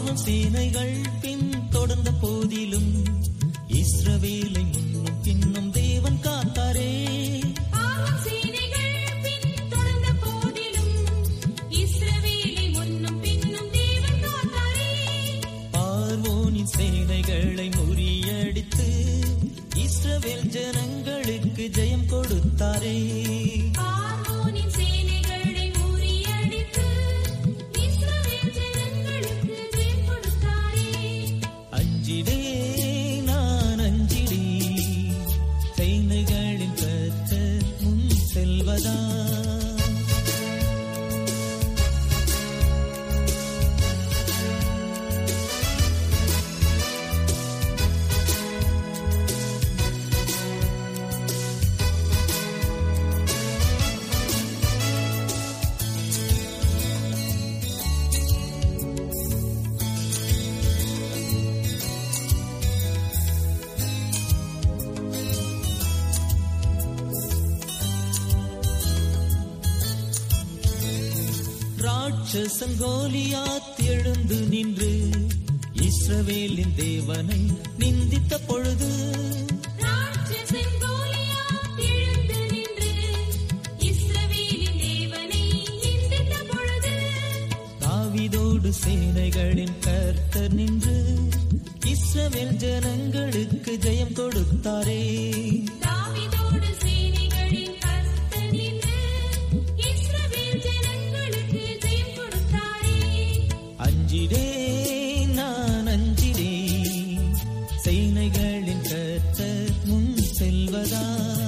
பாவம் சேனைகள் பின் தொடர்ந்த போதிலும் இஸ்ரவேலை முன்னும் பின்னும் தேவன் காத்தாரே பாவம் சேனைகள் பின் தொடர்ந்த போதிலும் இஸ்ரவேலை முன்னும் பின்னும் தேவன் காத்தாரே பார்வோனின் சேனைகளை முறியடித்து இஸ்ரவேல் ஜனங்களுக்கு ஜெயம் கொடுத்தாரே பார்வோனின் சேனைகளை முறியடித்து இஸ்ரவேல் ஜனங்களுக்கு ஜெயம் கொடுத்தாரே அஞ்சிடே நான் அஞ்சிடே சேனைகளின் கர்த்தர் முன் செல்வதா ராட்சசன் கோலியாத் எழுந்து நின்று இஸ்ரவேலின் தேவனை நிந்தித்த பொழுது ராட்சசன் கோலியாத் எழுந்து நின்று இஸ்ரவேலின் தேவனை நிந்தித்த பொழுது தாவிதோடு சேனைகளின் கர்த்தர் நின்று இஸ்ரவேல் ஜனங்களுக்கு ஜெயம் கொடுத்தாரே தாவீதோடு சேனைகளின் கர்த்தர் நின்று இஸ்ரவேல் ஜனங்களுக்கு ஜெயம் கொடுத்தாரே அஞ்சிடே நான் அஞ்சிடே சேனைகளின் கர்த்தர் முன் செல்வதா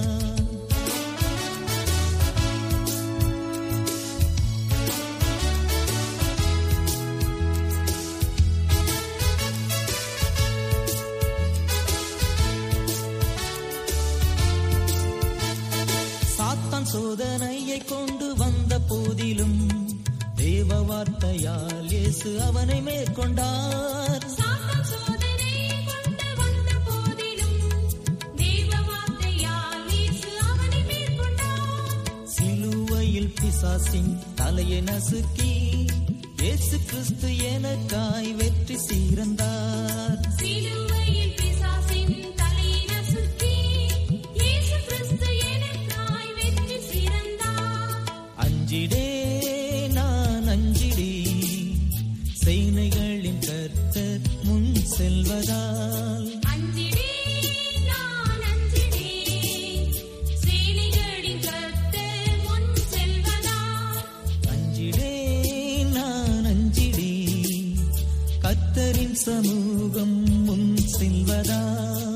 சாத்தான் சோதனையை கொண்டு வந்த போதிலும் தேவ வார்த்தையால் இயேசு அவனை மேற்கொண்டார் சாத்தான் சோதனை கொண்டு வந்த போதிலும் தேவ வார்த்தையால் இயேசு அவனை மேற்கொண்டார் சிலுவையில் பிசாசின் தலையை நசுக்கி இயேசு கிறிஸ்து எனக்காய் வெற்றி சீரந்தார் சிலுவையில் பிசாசின் தலையை நசுக்கி இயேசு கிறிஸ்து எனக்காய் வெற்றி சிறந்தார் அஞ்சிடே நான் அஞ்சிடே சேனைகளின் கர்த்தர் முன் செல்வதால் அஞ்சிடே நான் அஞ்சிடே சேனைகளின் கர்த்தர் முன் செல்வதால் அஞ்சிடே நான் அஞ்சிடே கத்தரின் சமூகம் முன் செல்வதால்